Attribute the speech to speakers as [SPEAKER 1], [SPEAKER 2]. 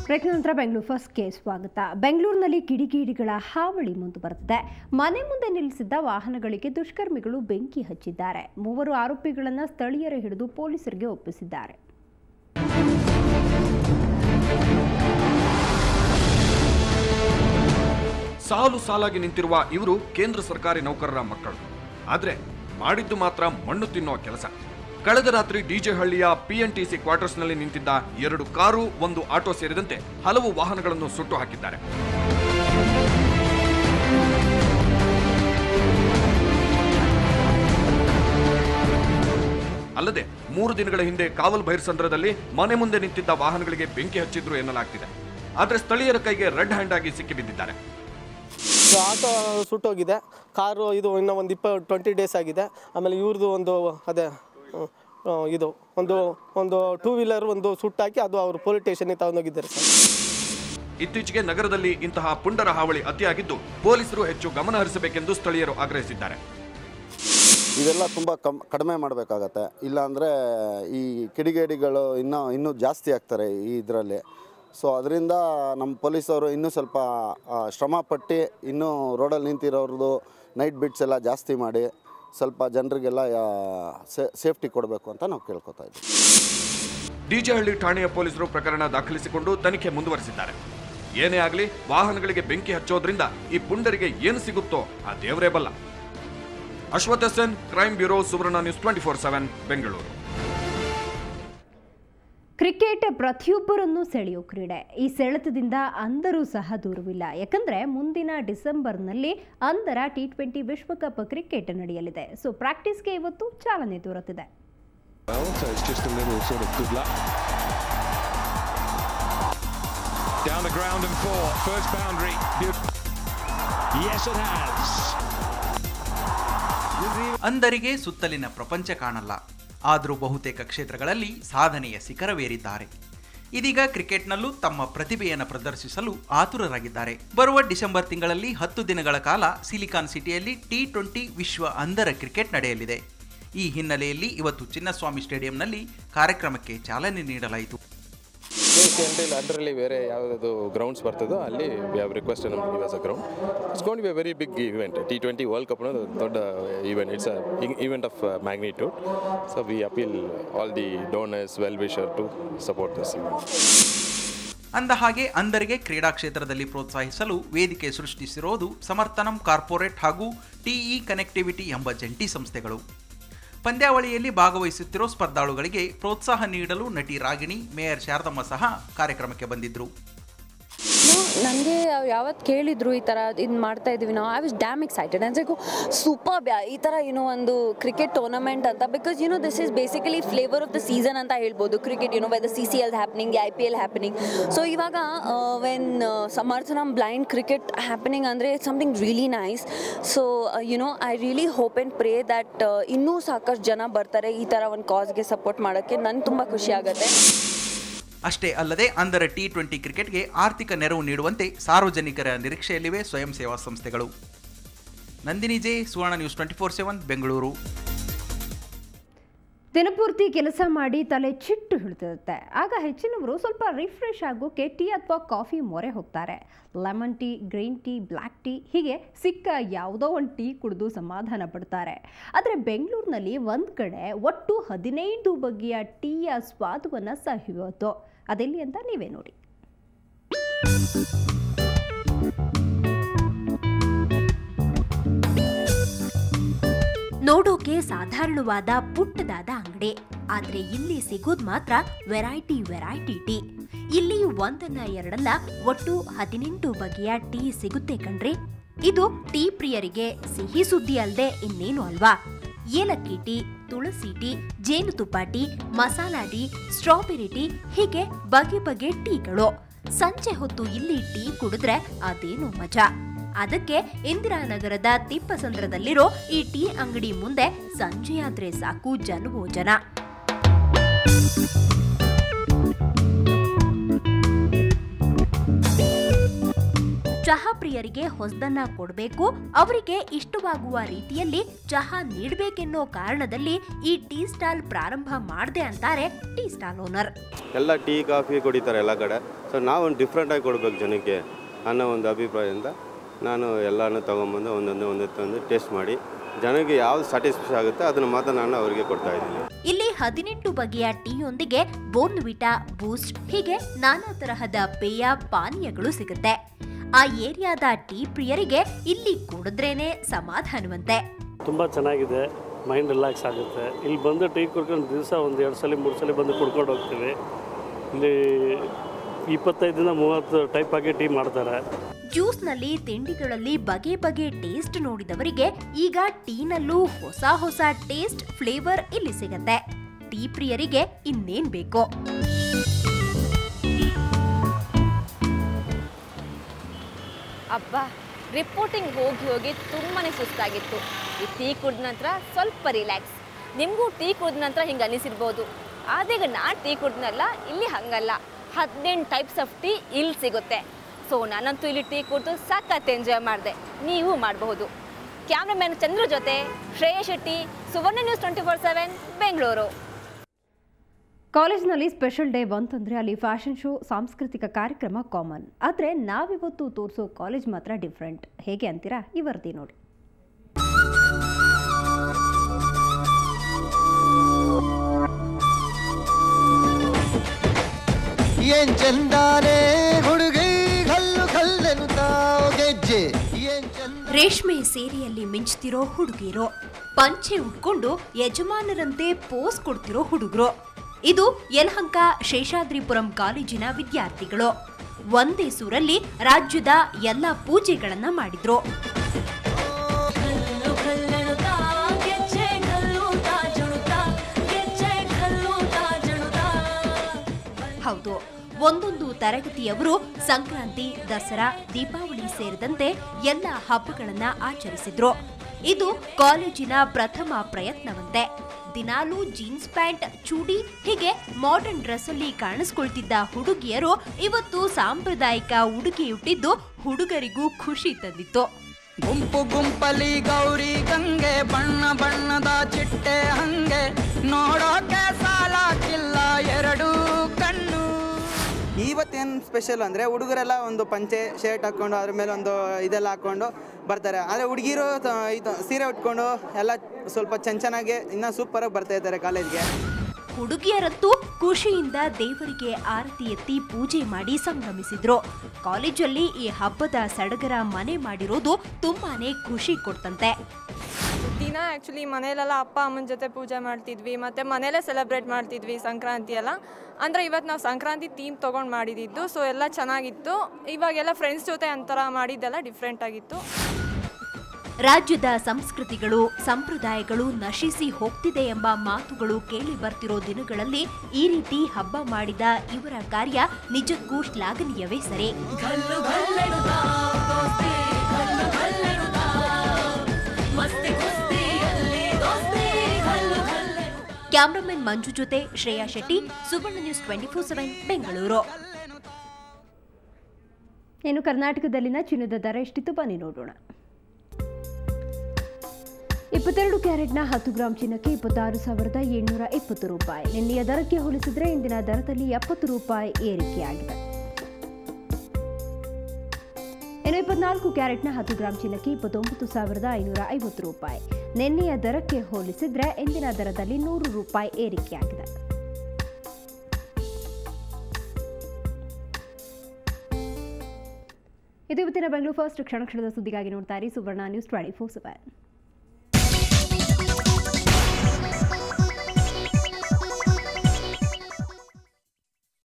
[SPEAKER 1] Break ನಂತರ ಬೆಂಗಳೂರು ಫಸ್ಟ್ಗೆ ಸ್ವಾಗತ ಬೆಂಗಳೂರಿನಲ್ಲಿ ಕಿಡಿಗೇಡಿಗಳ ಹಾವಳಿ ಮುಂದುವರೆದಿದೆ ಮನೆ ಮುಂದೆ ನಿಲ್ಲಿಸಿದ್ದ ವಾಹನಗಳಿಗೆ ದುಷ್ಕರ್ಮಿಗಳು ಬೆಂಕಿ ಹಚ್ಚಿದ್ದಾರೆ ಮೂವರು ಆರೋಪಿಗಳನ್ನು ಸ್ಥಳೀಯರು ಹಿಡಿದು ಪೊಲೀಸರಿಗೆ ಒಪ್ಪಿಸಿದ್ದಾರೆ
[SPEAKER 2] ಸಾಲು ಸಾಲಾಗಿ ನಿಂತಿರುವ ಇವರು ಕೇಂದ್ರ ಸರ್ಕಾರಿ ನೌಕರರ ಮಕ್ಕಳು ಆದ್ರೆ ಮಾಡಿದ್ದು ಮಾತ್ರ ಮಣ್ಣು ತಿನ್ನೋ ಕೆಲಸ ಕಳೆದ ರಾತ್ರಿ ಡಿಜೆ ಹಳ್ಳಿಯ ಪಿಎನ್ಟಿಸಿ ಕ್ವಾರ್ಟರ್ಸ್ನಲ್ಲಿ ನಿಂತಿದ್ದ ಎರಡು ಕಾರು ಒಂದು ಆಟೋ ಸೇರಿದಂತೆ ಹಲವು ವಾಹನಗಳನ್ನು ಸುಟ್ಟು ಹಾಕಿದ್ದಾರೆ ಅಲ್ಲದೆ ಮೂರು ದಿನಗಳ ಹಿಂದೆ ಕಾವಲ್ ಭೈರ್ಸಂದ್ರದಲ್ಲಿ ಮನೆ ಮುಂದೆ ನಿಂತಿದ್ದ ವಾಹನಗಳಿಗೆ ಬೆಂಕಿ ಹಚ್ಚಿದ್ರು ಎನ್ನಲಾಗ್ತಿದೆ ಆದ್ರೆ ಸ್ಥಳೀಯರ ಕೈಗೆ ರೆಡ್ ಹ್ಯಾಂಡ್ ಆಗಿ ಸಿಕ್ಕಿಬಿದ್ದಿದ್ದಾರೆ
[SPEAKER 3] ಸೊ ಆಟೋ ಸುಟ್ಟೋಗಿದೆ ಕಾರು ಇದು ಇನ್ನೂ ಒಂದು ಇಪ್ಪ ಟ್ವೆಂಟಿ ಡೇಸ್ ಆಗಿದೆ ಆಮೇಲೆ ಇವ್ರದ್ದು ಒಂದು ಅದೇ ಹ್ಮ್, ಆ, ಇದು ಒಂದು ಒಂದು ಟೂ ವೀಲರ್ ಒಂದು ಸುಟ್ಟಾಕಿ ಅದು ಅವರು ಪೊಲೀಸ್ ಸ್ಟೇಷನ್ಗೆ ತಗೊಂಡೋಗಿದ್ದಾರೆ ಸರ್
[SPEAKER 2] ಇತ್ತೀಚೆಗೆ ನಗರದಲ್ಲಿ ಇಂತಹ ಪುಂಡರ ಹಾವಳಿ ಅತಿಯಾಗಿದ್ದು ಪೊಲೀಸರು ಹೆಚ್ಚು ಗಮನ ಹರಿಸಬೇಕೆಂದು ಸ್ಥಳೀಯರು ಆಗ್ರಹಿಸಿದ್ದಾರೆ
[SPEAKER 4] ಇದೆಲ್ಲ ತುಂಬ ಕಮ್ ಕಡಿಮೆ ಮಾಡಬೇಕಾಗತ್ತೆ ಇಲ್ಲಾಂದರೆ ಈ ಕಿಡಿಗೇಡಿಗಳು ಇನ್ನೂ ಇನ್ನೂ ಜಾಸ್ತಿ ಆಗ್ತಾರೆ ಈ ಇದರಲ್ಲಿ ಸೊ ಅದರಿಂದ ನಮ್ಮ ಪೊಲೀಸವರು ಇನ್ನೂ ಸ್ವಲ್ಪ ಆ, ಶ್ರಮ ಪಟ್ಟು ಇನ್ನೂ ರೋಡಲ್ಲಿ ನಿಂತಿರೋರ್ದು ನೈಟ್ ಬಿಟ್ಸ್ ಎಲ್ಲ ಜಾಸ್ತಿ ಮಾಡಿ ಸ್ವಲ್ಪ ಜನರಿಗೆಲ್ಲ ಸೇಫ್ಟಿ ಕೊಡಬೇಕು ಅಂತ ನಾವು ಕೇಳ್ಕೊತಾ ಇದ್ದೀವಿ
[SPEAKER 2] ಡಿಜೆಹಳ್ಳಿ ಠಾಣೆಯ ಪೊಲೀಸರು ಪ್ರಕರಣ ದಾಖಲಿಸಿಕೊಂಡು ತನಿಖೆ ಮುಂದುವರೆಸಿದ್ದಾರೆ ಏನೇ ಆಗಲಿ ವಾಹನಗಳಿಗೆ ಬೆಂಕಿ ಹಚ್ಚೋದ್ರಿಂದ ಈ ಪುಂಡರಿಗೆ ಏನು ಸಿಗುತ್ತೋ ಆ ದೇವರೇ ಬಲ್ಲ Ashwath N crime bureau Suvarna news twenty four seven Bengaluru
[SPEAKER 1] cricket ಪ್ರತಿಯೊಬ್ಬರನ್ನೂ ಸೆಳೆಯೋ ಕ್ರೀಡೆ ಈ ಸೆಳೆತದಿಂದ ಅಂಧರೂ ಸಹ ದೂರವಿಲ್ಲ ಯಾಕಂದ್ರೆ ಮುಂದಿನ ಡಿಸೆಂಬರ್ನಲ್ಲಿ ಅಂಧರ ಟಿ ಟ್ವೆಂಟಿ ವಿಶ್ವಕಪ್ ಕ್ರಿಕೆಟ್ ನಡೆಯಲಿದೆ ಸೊ ಪ್ರಾಕ್ಟೀಸ್ಗೆ ಇವತ್ತು ಚಾಲನೆ ದೊರೆತಿದೆ
[SPEAKER 5] Well, so it's just a little sort of good luck. Down the ground and four. First boundary. Beautiful. Yes, it has.
[SPEAKER 6] ಅಂಧರಿಗೆ ಸುತ್ತಲಿನ ಪ್ರಪಂಚ ಕಾಣಲ್ಲ ಆದರೂ ಬಹುತೇಕ ಕ್ಷೇತ್ರಗಳಲ್ಲಿ ಸಾಧನೆಯ ಶಿಖರವೇರಿದ್ದಾರೆ ಇದೀಗ ಕ್ರಿಕೆಟ್ನಲ್ಲೂ ತಮ್ಮ ಪ್ರತಿಭೆಯನ್ನು ಪ್ರದರ್ಶಿಸಲು ಆತುರರಾಗಿದ್ದಾರೆ ಬರುವ ಡಿಸೆಂಬರ್ ತಿಂಗಳಲ್ಲಿ ಹತ್ತು ದಿನಗಳ ಕಾಲ ಸಿಲಿಕಾನ್ ಸಿಟಿಯಲ್ಲಿ ಟಿ ಟ್ವೆಂಟಿ ವಿಶ್ವ ಅಂಧರ ಕ್ರಿಕೆಟ್ ನಡೆಯಲಿದೆ ಈ ಹಿನ್ನೆಲೆಯಲ್ಲಿ ಇವತ್ತು ಚಿನ್ನಸ್ವಾಮಿ ಸ್ಟೇಡಿಯಂನಲ್ಲಿ ಕಾರ್ಯಕ್ರಮಕ್ಕೆ ಚಾಲನೆ ನೀಡಲಾಯಿತು
[SPEAKER 7] ಅಂಟಿಲ್ ಅಂಡರಲ್ಲಿ ಬೇರೆ ಯಾವುದಾದ್ರು ಗ್ರೌಂಡ್ಸ್ ಬರ್ತದೋ ಅಲ್ಲಿ ವಿ ಹ್ಯಾವ್ ರಿಕ್ವೆಸ್ಟ್ ನಮ್ಗೆ give us a ground it's gonna be a very big event T twenty world cup ಅನ್ನೋದು ದೊಡ್ಡ event it's a event of magnitude so we appeal all the donors well wisher to support this event
[SPEAKER 6] ಅಂದ ಹಾಗೆ ಅಂಧರಿಗೆ ಕ್ರೀಡಾ ಕ್ಷೇತ್ರದಲ್ಲಿ ಪ್ರೋತ್ಸಾಹಿಸಲು ವೇದಿಕೆ ಸೃಷ್ಟಿಸಿರೋದು Samarthanam corporate ಹಾಗೂ ಟಿಇ connectivity ಎಂಬ ಜಂಟಿ ಸಂಸ್ಥೆಗಳು ಪಂದ್ಯಾವಳಿಯಲ್ಲಿ ಭಾಗವಹಿಸುತ್ತಿರೋ ಸ್ಪರ್ಧಾಳುಗಳಿಗೆ ಪ್ರೋತ್ಸಾಹ ನೀಡಲು ನಟಿ ರಾಗಿಣಿ ಮೇಯರ್ ಶಾರದಮ್ಮ ಸಹ ಕಾರ್ಯಕ್ರಮಕ್ಕೆ ಬಂದಿದ್ರು
[SPEAKER 8] ನನಗೆ ಯಾವತ್ತು ಕೇಳಿದ್ರು ಈ ಥರ ಇದು ಮಾಡ್ತಾ ಇದ್ದೀವಿ ನಾವು ಐ ವಾಸ್ ಡ್ಯಾಮ್ ಎಕ್ಸೈಟೆಡ್ ಅನ್ಸಬೇಕು ಸೂಪರ್ ಬ್ಯಾ ಈ ಥರ ಏನೋ ಒಂದು ಕ್ರಿಕೆಟ್ ಟೂರ್ನಮೆಂಟ್ ಅಂತ because you know this is basically flavour of the season ಅಂತ ಹೇಳ್ಬೋದು cricket you know the C C L happening I P L happening so ಇವಾಗ when Samarthanam blind cricket happening ಅಂದರೆ it's something really nice so you know I really hope and pray that ಇನ್ನೂ ಸಾಕಷ್ಟು ಜನ ಬರ್ತಾರೆ ಈ ಥರ ಒಂದು ಕಾಸ್ಗೆ ಸಪೋರ್ಟ್ ಮಾಡೋಕ್ಕೆ ನನಗೆ ತುಂಬ ಖುಷಿ ಆಗುತ್ತೆ
[SPEAKER 6] ಅಷ್ಟೇ ಅಲ್ಲದೆ ಅಂಧರ ಟಿ ಟ್ವೆಂಟಿ ಕ್ರಿಕೆಟ್ಗೆ ಆರ್ಥಿಕ ನೆರವು ನೀಡುವಂತೆ ಸಾರ್ವಜನಿಕರ ನಿರೀಕ್ಷೆಯಲ್ಲಿವೆ ಸ್ವಯಂ ಸೇವಾ ಸಂಸ್ಥೆಗಳು Nandini J Suvarna news twenty four seven Bengaluru
[SPEAKER 1] ದಿನಪೂರ್ತಿ ಕೆಲಸ ಮಾಡಿ ತಲೆ ಚಿಟ್ಟು ಹಿಡಿದಿರುತ್ತೆ ಆಗ ಹೆಚ್ಚಿನವರು ಸ್ವಲ್ಪ ರಿಫ್ರೆಶ್ ಆಗೋಕೆ ಟೀ ಅಥವಾ ಕಾಫಿ ಮೊರೆ ಹೋಗ್ತಾರೆ lemon tea green tea black tea ಹೀಗೆ ಸಿಕ್ಕ ಯಾವುದೋ ಒಂದು ಟೀ ಕುಡಿದು ಸಮಾಧಾನ ಪಡ್ತಾರೆ ಆದರೆ ಬೆಂಗಳೂರಿನಲ್ಲಿ ಒಂದು ಕಡೆ ಒಟ್ಟು ಹದಿನೈದು ಬಗೆಯ ಟೀಯ ಸ್ವಾದವನ್ನು ಸವಿಯೋದು ಅದೆಲ್ಲಿ ಅಂತ ನೀವೇ ನೋಡಿ
[SPEAKER 9] ನೋಡೋಕೆ ಸಾಧಾರಣವಾದ ಪುಟ್ಟದಾದ ಅಂಗಡಿ ಆದ್ರೆ ಇಲ್ಲಿ ಸಿಗೋದ್ ಮಾತ್ರ ವೆರೈಟಿ ವೆರೈಟಿ ಟೀ ಇಲ್ಲಿ ಒಂದಲ್ಲ ಎರಡಲ್ಲ ಒಟ್ಟು ಹದಿನೆಂಟು ಬಗೆಯ ಟೀ ಸಿಗುತ್ತೆ ಕಣ್ರಿ ಇದು ಟೀ ಪ್ರಿಯರಿಗೆ ಸಿಹಿ ಸುದ್ದಿ ಅಲ್ದೆ ಇನ್ನೇನು ಅಲ್ವಾ ಏಲಕ್ಕಿ ಟೀ ತುಳಸಿ ಟೀ ಜೇನುತುಪ್ಪ tea masala tea strawberry tea ಹೀಗೆ ಬಗೆ ಬಗೆ ಟೀಗಳು ಸಂಜೆ ಹೊತ್ತು ಇಲ್ಲಿ ಟೀ ಕುಡಿದ್ರೆ ಅದೇನು ಮಜಾ ಅದಕ್ಕೆ ಇಂದಿರಾನಗರದ ತಿಪ್ಪಸಂದ್ರದಲ್ಲಿರೋ ಈ ಟೀ ಅಂಗಡಿ ಮುಂದೆ ಸಂಜೆಯಾದ್ರೆ ಸಾಕು ಜನವೋ ಜನ ಚಹಾ ಪ್ರಿಯರಿಗೆ ಹೊಸದನ್ನ ಕೊಡಬೇಕು ಅವರಿಗೆ ಇಷ್ಟವಾಗುವ ರೀತಿಯಲ್ಲಿ ಚಹಾ ನೀಡಬೇಕೆನ್ನೋ ಕಾರಣದಲ್ಲಿ ಈ ಟೀ ಸ್ಟಾಲ್ ಪ್ರಾರಂಭ ಮಾಡಿದೆ ಅಂತಾರೆ ಟೀ ಸ್ಟಾಲ್ ಓನರ್
[SPEAKER 10] ಎಲ್ಲ ಟೀ ಕಾಫಿ ಕುಡಿತಾರೆ ಎಲ್ಲ ಕಡೆ ಸೊ ನಾವು ಒಂದು ಡಿಫ್ರೆಂಟಾಗಿ ಕೊಡಬೇಕು ಜನಕ್ಕೆ ಅನ್ನೋ ಒಂದು ಅಭಿಪ್ರಾಯದಿಂದ ನಾನು ಎಲ್ಲನೂ ತೊಗೊಂಬಂದು ಒಂದೊಂದು ಒಂದೊಂದು ತಂದು ಟೇಸ್ಟ್ ಮಾಡಿ ಜನಕ್ಕೆ ಯಾವ್ದು ಸ್ಯಾಟಿಸ್ಫೈ ಆಗುತ್ತೆ ಅದನ್ನು ಮಾತ್ರ ನಾನು ಅವರಿಗೆ ಕೊಡ್ತಾ ಇದ್ದೀನಿ
[SPEAKER 9] ಇಲ್ಲಿ ಹದಿನೆಂಟು ಬಗೆಯ ಟೀಯೊಂದಿಗೆ ಬೋರ್ನ್ವಿಟಾ ಬೂಸ್ಟ್ ಹೀಗೆ ನಾನಾ ತರಹದ ಪೇಯ ಪಾನೀಯಗಳು ಸಿಗುತ್ತೆ ಆ ಏರಿಯಾದ ಟೀ ಪ್ರಿಯರಿಗೆ ಇಲ್ಲಿ ಕುಡಿದ್ರೇನೆ ಸಮಾಧಾನವಂತೆ
[SPEAKER 11] ತುಂಬ ಚೆನ್ನಾಗಿದೆ ಮೈಂಡ್ ರಿಲ್ಯಾಕ್ಸ್ ಆಗುತ್ತೆ ಇಲ್ಲಿ ಬಂದು ಟೀ ಕುಡ್ಕೊಂಡು ದಿವಸ ಒಂದು ಎರಡು ಸಲ ಮೂರು ಸಲ ಬಂದು ಕುಡ್ಕೊಂಡು ಹೋಗ್ತೀವಿ ಇಲ್ಲಿ ಇಪ್ಪತ್ತೈದರಿಂದ ಮೂವತ್ತು ಟೈಪ್ ಆಗಿ ಟೀ ಮಾಡ್ತಾರೆ
[SPEAKER 9] ಜ್ಯೂಸ್ನಲ್ಲಿ ತಿಂಡಿಗಳಲ್ಲಿ ಬಗೆ ಬಗೆ ಟೇಸ್ಟ್ ನೋಡಿದವರಿಗೆ ಈಗ ಟೀನಲ್ಲೂ ಹೊಸ ಹೊಸ ಟೇಸ್ಟ್ ಫ್ಲೇವರ್ ಇಲ್ಲಿ ಸಿಗತ್ತೆ ಟೀ ಪ್ರಿಯರಿಗೆ ಇನ್ನೇನ್ ಬೇಕೋ
[SPEAKER 12] ಅಬ್ಬಾ ರಿಪೋರ್ಟಿಂಗ್ ಹೋಗಿ ಹೋಗಿ ತುಂಬಾ ಸುಸ್ತಾಗಿತ್ತು ಈ ಟೀ ಕುಡಿದ ನಂತರ ಸ್ವಲ್ಪ ರಿಲ್ಯಾಕ್ಸ್ ನಿಮಗೂ ಟೀ ಕುಡಿದ ನಂತರ ಹಿಂಗೆ ಅನಿಸಿರ್ಬೋದು ಆದೀಗ ನಾನು ಟೀ ಕುಡ್ದನಲ್ಲ ಇಲ್ಲಿ ಹಾಗಲ್ಲ ಹದಿನೆಂಟು ಟೈಪ್ಸ್ ಆಫ್ ಟೀ ಇಲ್ಲಿ ಸಿಗುತ್ತೆ ಸೊ ನಾನಂತೂ ಇಲ್ಲಿ ಟೀ ಕುಡಿದು ಸಖತ್ ಎಂಜಾಯ್ ಮಾಡಿದೆ ನೀವು ಮಾಡಬಹುದು ಕ್ಯಾಮ್ರಾಮ್ಯಾನ್ ಚಂದ್ರ ಜೊತೆ Shreya Shetty Suvarna news twenty four seven Bengaluru
[SPEAKER 1] ಕಾಲೇಜ್ನಲ್ಲಿ ಸ್ಪೆಷಲ್ ಡೇ ಬಂತಂದರೆ ಅಲ್ಲಿ ಫ್ಯಾಷನ್ ಶೋ ಸಾಂಸ್ಕೃತಿಕ ಕಾರ್ಯಕ್ರಮ ಕಾಮನ್ ಆದರೆ ನಾವಿವತ್ತು ತೋರಿಸೋ ಕಾಲೇಜ್ ಮಾತ್ರ ಡಿಫ್ರೆಂಟ್ ಹೇಗೆ ಅಂತೀರಾ ಈ ವರದಿ ನೋಡಿ
[SPEAKER 13] ಏನ್ ಚಂದಾನೆ ಹುಡುಗಿ ಕಲ್ಲು ಕಲ್ಲೆನು ಗೆಜ್ಜೆ ಏನ್ ಚಂದ
[SPEAKER 9] ರೇಷ್ಮೆ ಸೀರೆಯಲ್ಲಿ ಮಿಂಚ್ತಿರೋ ಹುಡುಗಿರು ಪಂಚೆ ಉಟ್ಕೊಂಡು ಯಜಮಾನರಂತೆ ಪೋಸ್ ಕೊಡ್ತಿರೋ ಹುಡುಗರು ಇದು ಯಲಹಂಕ ಶೇಷಾದ್ರಿಪುರಂ ಕಾಲೇಜಿನ ವಿದ್ಯಾರ್ಥಿಗಳು ಒಂದೇ ಸೂರಲ್ಲಿ ರಾಜ್ಯದ ಎಲ್ಲ ಪೂಜೆಗಳನ್ನ ಮಾಡಿದ್ರು ಹೌದು ಒಂದೊಂದು ತರಗತಿಯವರು ಸಂಕ್ರಾಂತಿ ದಸರಾ ದೀಪಾವಳಿ ಸೇರಿದಂತೆ ಎಲ್ಲ ಹಬ್ಬಗಳನ್ನ ಆಚರಿಸಿದ್ರು ಇದು ಕಾಲೇಜಿನ ಪ್ರಥಮ ಪ್ರಯತ್ನವಂತೆ ದಿನಾಲೂ ಜೀನ್ಸ್ ಪ್ಯಾಂಟ್ ಚೂಡಿ ಹೀಗೆ ಮಾಡರ್ನ್ ಡ್ರೆಸ್ ಅಲ್ಲಿ ಕಾಣಿಸ್ಕೊಳ್ತಿದ್ದ ಹುಡುಗಿಯರು ಇವತ್ತು ಸಾಂಪ್ರದಾಯಿಕ ಉಡುಗೆಯುಟ್ಟಿದ್ದು ಹುಡುಗರಿಗೂ ಖುಷಿ ತಂದಿತ್ತು
[SPEAKER 14] ಗುಂಪು ಗುಂಪಲಿ ಗೌರಿ ಗಂಗೆ ಬಣ್ಣ ಬಣ್ಣದ ಚಿಟ್ಟೆ ಹಂಗೆ ನೋಡೋಕೆ ಸಾಲಾಕಿಲ್ಲ ಎರಡು ಕಣ್ಣು
[SPEAKER 15] ಇವತ್ತೇನು ಸ್ಪೆಷಲ್ ಅಂದರೆ ಹುಡುಗರೆಲ್ಲ ಒಂದು ಪಂಚೆ ಶರ್ಟ್ ಹಾಕ್ಕೊಂಡು ಅದ್ರ ಮೇಲೆ ಒಂದು ಇದೆಲ್ಲ ಹಾಕ್ಕೊಂಡು ಬರ್ತಾರೆ ಆದರೆ ಹುಡುಗಿರು ಇದು ಸೀರೆ ಉಟ್ಕೊಂಡು ಎಲ್ಲ ಸ್ವಲ್ಪ ಚೆನ್ನ ಚೆನ್ನಾಗಿ ಇನ್ನೂ ಸೂಪರಾಗಿ ಬರ್ತಾ ಇದ್ದಾರೆ ಕಾಲೇಜ್ಗೆ
[SPEAKER 9] ಹುಡುಗಿಯರಂತೂ ಖುಷಿಯಿಂದ ದೇವರಿಗೆ ಆರತಿ ಎತ್ತಿ ಪೂಜೆ ಮಾಡಿ ಸಂಭ್ರಮಿಸಿದ್ರು ಕಾಲೇಜಲ್ಲಿ ಈ ಹಬ್ಬದ ಸಡಗರ ಮನೆ ಮಾಡಿರೋದು ತುಂಬಾನೇ ಖುಷಿ ಕೊಡ್ತಂತೆ
[SPEAKER 16] ದಿನ ಆ್ಯಕ್ಚುಲಿ ಮನೇಲೆಲ್ಲ ಅಪ್ಪ ಅಮ್ಮನ ಜೊತೆ ಪೂಜೆ ಮಾಡ್ತಿದ್ವಿ ಮತ್ತು ಮನೇಲೇ ಸೆಲೆಬ್ರೇಟ್ ಮಾಡ್ತಿದ್ವಿ ಸಂಕ್ರಾಂತಿ ಎಲ್ಲ ಅಂದರೆ ಇವತ್ತು ನಾವು ಸಂಕ್ರಾಂತಿ ಥೀಮ್ ತೊಗೊಂಡು ಮಾಡಿದ್ದು ಸೊ ಎಲ್ಲ ಚೆನ್ನಾಗಿತ್ತು ಇವಾಗೆಲ್ಲ ಫ್ರೆಂಡ್ಸ್ ಜೊತೆ ಒಂಥರ ಮಾಡಿದ್ದೆಲ್ಲ ಡಿಫ್ರೆಂಟ್ ಆಗಿತ್ತು
[SPEAKER 9] ರಾಜ್ಯದ ಸಂಸ್ಕೃತಿಗಳು ಸಂಪ್ರದಾಯಗಳು ನಶಿಸಿ ಹೋಗ್ತಿದೆ ಎಂಬ ಮಾತುಗಳು ಕೇಳಿ ಬರ್ತಿರೋ ದಿನಗಳಲ್ಲಿ ಈ ರೀತಿ ಹಬ್ಬ ಮಾಡಿದ ಇವರ ಕಾರ್ಯ ನಿಜಕ್ಕೂ ಶ್ಲಾಘನೀಯವೇ ಸರಿ ಕ್ಯಾಮ್ರಾಮನ್ ಮಂಜು ಜೊತೆ Shreya Shetty Suvarna news twenty four seven Bengaluru
[SPEAKER 1] ಇನ್ನು ಕರ್ನಾಟಕದಲ್ಲಿನ ಚಿನ್ನದ ದರ ಎಷ್ಟಿತ್ತು ಬನ್ನಿ ನೋಡೋಣ ಇಪ್ಪತ್ತೆರಡು ಕ್ಯಾರೆಟ್ನ ಹತ್ತು ಗ್ರಾಂ ಚಿನ್ನಕ್ಕೆ ಇಪ್ಪತ್ತಾರು ಸಾವಿರದ ಏಳ್ನೂರ ಇಪ್ಪತ್ತು ರೂಪಾಯಿ ನಿನ್ನೆಯ ದರಕ್ಕೆ ಹೋಲಿಸಿದರೆ ಇಂದಿನ ದರದಲ್ಲಿ ಎಪ್ಪತ್ತು ರೂಪಾಯಿ ಏರಿಕೆಯಾಗಿದೆ ಇನ್ನು ಇಪ್ಪತ್ನಾಲ್ಕು ಕ್ಯಾರೆಟ್ನ ಹತ್ತು ಗ್ರಾಂ ಚಿನ್ನಕ್ಕೆ ಇಪ್ಪತ್ತೊಂಬತ್ತು ಸಾವಿರದ ಐನೂರ ಐವತ್ತು ರೂಪಾಯಿ ನಿನ್ನೆಯ ದರಕ್ಕೆ ಹೋಲಿಸಿದರೆ ಇಂದಿನ ದರದಲ್ಲಿ ನೂರು ರೂಪಾಯಿ ಏರಿಕೆಯಾಗಿದೆ ಇದು ಇವತ್ತಿನ ಬೆಂಗಳೂರು ಫಸ್ಟ್ ಕ್ಷಣ ಕ್ಷಣದ ಸುದ್ದಿಗಾಗಿ ನೋಡ್ತಾ ಇರಿ Suvarna news twenty four seven